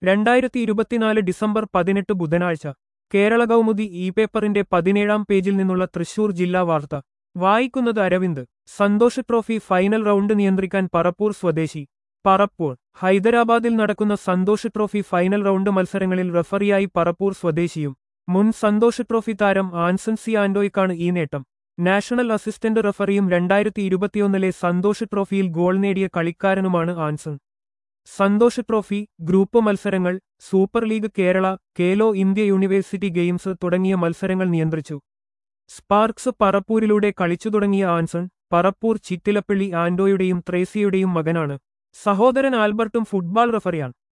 രണ്ടായിരത്തി ഇരുപത്തിനാല് ഡിസംബർ പതിനെട്ട് ബുധനാഴ്ച കേരള കൗമുദി ഇ പേപ്പറിന്റെ പതിനേഴാം പേജിൽ നിന്നുള്ള തൃശൂർ ജില്ലാ വാർത്ത വായിക്കുന്നത് Aravind Santosh trophy final round നിയന്ത്രിക്കാൻ പറപ്പൂർ സ്വദേശി പറപ്പൂർ ഹൈദരാബാദിൽ നടക്കുന്ന സന്തോഷ് ട്രോഫി ഫൈനൽ റൗണ്ട് മത്സരങ്ങളിൽ റഫറിയായി പറപ്പൂർ സ്വദേശിയും മുൻ സന്തോഷ് ട്രോഫി താരം ആൻസൺ സി ആൻഡോയ്ക്കാണ് ഈ നേട്ടം നാഷണൽ അസിസ്റ്റന്റ് റഫറിയും രണ്ടായിരത്തി ഇരുപത്തിയൊന്നിലെ സന്തോഷ് ട്രോഫിയിൽ ഗോൾ നേടിയ കളിക്കാരനുമാണ് ആൻസൺ സന്തോഷ് ട്രോഫി ഗ്രൂപ്പ് മത്സരങ്ങൾ super league Kerala Khelo India university games തുടങ്ങിയ മത്സരങ്ങൾ നിയന്ത്രിച്ചു സ്പാർക്സ് പറപ്പൂരിലൂടെ കളിച്ചു തുടങ്ങിയ ആൻസൺ പറപ്പൂർ ചിറ്റിലപ്പള്ളി ആൻഡോയുടെയും ത്രേസിയുടെയും മകനാണ് സഹോദരൻ ആൽബർട്ടും ഫുട്ബോൾ റഫറിയാണ്